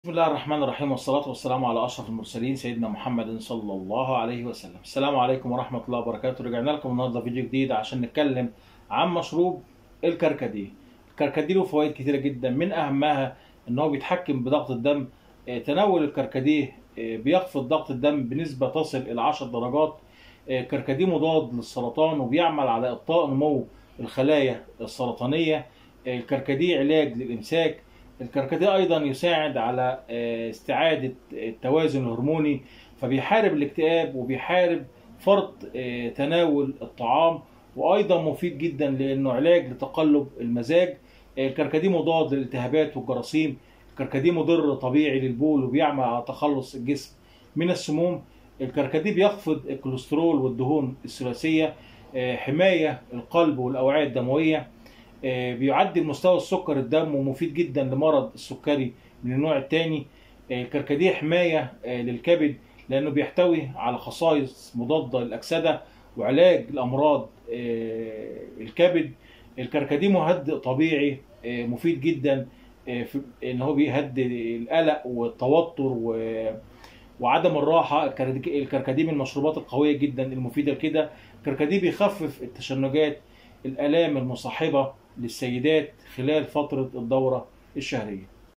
بسم الله الرحمن الرحيم والصلاة والسلام على أشرف المرسلين سيدنا محمد صلى الله عليه وسلم السلام عليكم ورحمة الله وبركاته رجعنا لكم النهاردة فيديو جديد عشان نتكلم عن مشروب الكركديه الكركديه له فوائد كتيرة جدا من أهمها إن هو بيتحكم بضغط الدم آه، تناول الكركديه آه، بيخفض ضغط الدم بنسبة تصل إلى 10 درجات آه، الكركديه مضاد للسرطان وبيعمل على إبطاء نمو الخلايا السرطانية آه، الكركديه علاج للإمساك الكركديه ايضا يساعد على آه، استعاده التوازن الهرموني فبيحارب الاكتئاب وبيحارب فرط آه، تناول الطعام وايضا مفيد جدا لانه علاج لتقلب المزاج آه، الكركديه مضاد للالتهابات والجراثيم الكركديه مضر طبيعي للبول وبيعمل على تخلص الجسم من السموم الكركديه بيخفض الكوليسترول والدهون الثلاثيه آه، حمايه القلب والاوعيه الدمويه آه، بيعدل مستوى السكر الدم ومفيد جدا لمرض السكري من النوع الثاني الكركديه حمايه آه، للكبد لانه بيحتوي على خصائص مضاده للاكسده وعلاج لامراض آه، الكبد الكركديه مهدئ طبيعي آه، مفيد جدا آه، في ان هو بيهدي القلق والتوتر و وعدم الراحه الكركديه الكركديه من المشروبات القويه جدا المفيده لكده الكركديه بيخفف التشنجات الالام المصاحبه للسيدات خلال فتره الدوره الشهريه